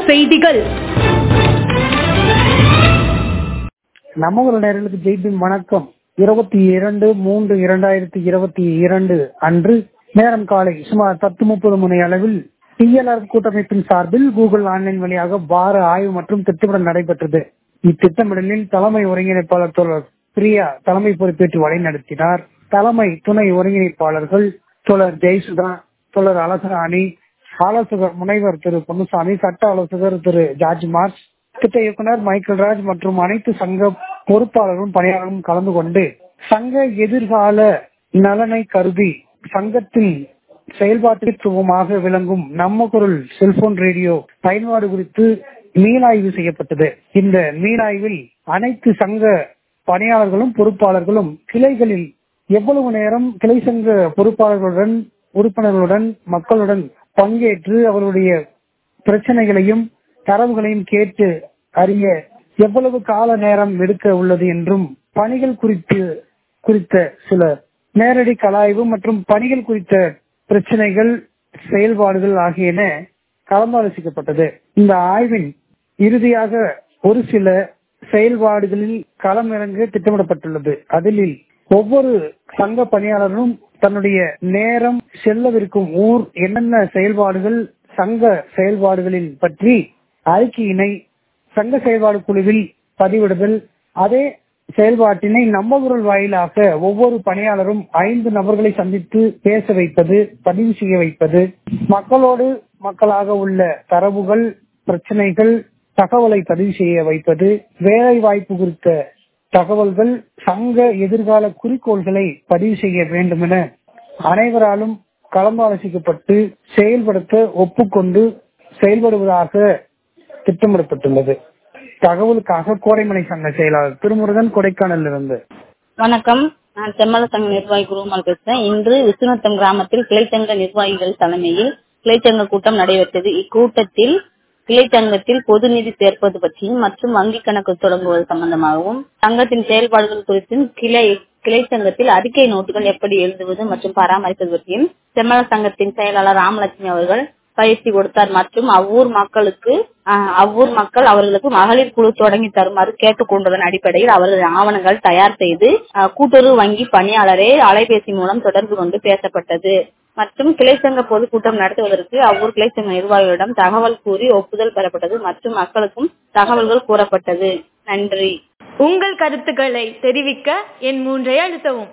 செய்திகள் நம்ம ஒரு நேர்களுக்கு ஜெய்பின் வணக்கம் இருபத்தி இரண்டு மூன்று இரண்டாயிரத்தி இருபத்தி இரண்டு அன்று நேரம் காலை சுமார் பத்து முப்பது மணி அளவில் டிஎல்ஆர் கூட்டமைப்பின் சார்பில் கூகுள் ஆன்லைன் வழியாக வார ஆய்வு மற்றும் திட்டமிடல் நடைபெற்றது இத்திட்டமிடலில் தலைமை ஒருங்கிணைப்பாளர் தோழர் பிரியா தலைமை பொறுப்பேற்று வழிநடத்தினார் தலைமை துணை ஒருங்கிணைப்பாளர்கள் தோழர் ஜெயசுதா தோழர் அலசராணி ஆலோசகர் முனைவர் திரு பொன்னுசாமி சட்ட ஆலோசகர் திரு ஜார்ஜ் மார்ச் திட்ட இயக்குனர் மைக்கேல் ராஜ் மற்றும் அனைத்து சங்க பொறுப்பாளரும் பணியாளரும் கலந்து கொண்டு சங்க எதிர்கால நலனை கருதி சங்கத்தில் செயல்பாட்டுத்துவமாக விளங்கும் நம்ம குரல் செல்போன் ரேடியோ பயன்பாடு குறித்து மீளாய்வு செய்யப்பட்டது இந்த மீளாய்வில் அனைத்து சங்க பணியாளர்களும் பொறுப்பாளர்களும் கிளைகளில் எவ்வளவு நேரம் கிளை சங்க பொறுப்பாளர்களுடன் உறுப்பினர்களுடன் மக்களுடன் பங்கேற்று அவருடைய பிரச்சனைகளையும் தரவுகளையும் கேட்டு அறிய எவ்வளவு கால நேரம் எடுக்க உள்ளது என்றும் பணிகள் குறித்து குறித்த சில நேரடி கலாய்வு மற்றும் பணிகள் குறித்த பிரச்சனைகள் செயல்பாடுகள் ஆகியன கலந்தாலோசிக்கப்பட்டது இந்த ஆய்வின் இறுதியாக ஒரு சில செயல்பாடுகளில் களமிறங்க திட்டமிடப்பட்டுள்ளது அதில் ஒவ்வொரு சங்க பணியாளரும் தன்னுடைய நேரம் செல்லவிருக்கும் ஊர் என்னென்ன செயல்பாடுகள் சங்க செயல்பாடுகளின் பற்றி அறிக்கையினை சங்க செயல்பாடு குழுவில் பதிவிடுதல் அதே செயல்பாட்டினை நம்பகுரல் வாயிலாக ஒவ்வொரு பணியாளரும் ஐந்து நபர்களை சந்தித்து பேச வைப்பது பதிவு செய்ய வைப்பது மக்களோடு மக்களாக உள்ள தரவுகள் பிரச்சனைகள் தகவலை பதிவு செய்ய வைப்பது வேலை வாய்ப்பு குறித்த தகவல்கள் சங்க எதிர்கால குறிக்கோள்களை பதிவு செய்ய வேண்டும் என அனைவராலும் கலந்தாலோசிக்கப்பட்டு செயல்படுத்த ஒப்புக்கொண்டு செயல்படுவதாக திட்டமிடப்பட்டுள்ளது தகவலுக்காக கோடைமலை சங்க செயலாளர் திருமுருகன் கொடைக்கானல் இருந்து வணக்கம் நான் செம்மல சங்க நிர்வாகி குருமால் பேசுறேன் இன்று விஸ்வநத்தம் கிராமத்தில் கிளைச்சங்க நிர்வாகிகள் தலைமையில் கிளைச்சங்க கூட்டம் நடைபெற்றது இக்கூட்டத்தில் கிளைச்சங்கத்தில் பொது நிதி சேர்ப்பது பற்றியும் மற்றும் வங்கி கணக்கு தொடங்குவது சம்பந்தமாகவும் சங்கத்தின் செயல்பாடுகள் குறித்தும் கிளை கிளை சங்கத்தில் அறிக்கை நோட்டுகள் எப்படி எழுதுவது மற்றும் பராமரிப்பது பற்றியும் செம்மல சங்கத்தின் செயலாளர் ராமலட்சுமி அவர்கள் பயிற்சி கொடுத்தார் மற்றும் அவ்வூர் மக்களுக்கு அவ்வூர் மக்கள் அவர்களுக்கு மகளிர் குழு தொடங்கி தருமாறு கேட்டுக்கொண்டதன் அடிப்படையில் அவர்கள் ஆவணங்கள் தயார் செய்து கூட்டுறவு வங்கி பணியாளரே அலைபேசி மூலம் தொடர்பு கொண்டு பேசப்பட்டது மற்றும் கிளைச்சங்க பொதுக்கூட்டம் நடத்துவதற்கு அவ்வூர் கிளைச்சங்க நிர்வாகிகளிடம் தகவல் கூறி ஒப்புதல் பெறப்பட்டது மற்றும் மக்களுக்கும் தகவல்கள் கூறப்பட்டது நன்றி உங்கள் கருத்துக்களை தெரிவிக்க என் மூன்றை அழுத்தவும்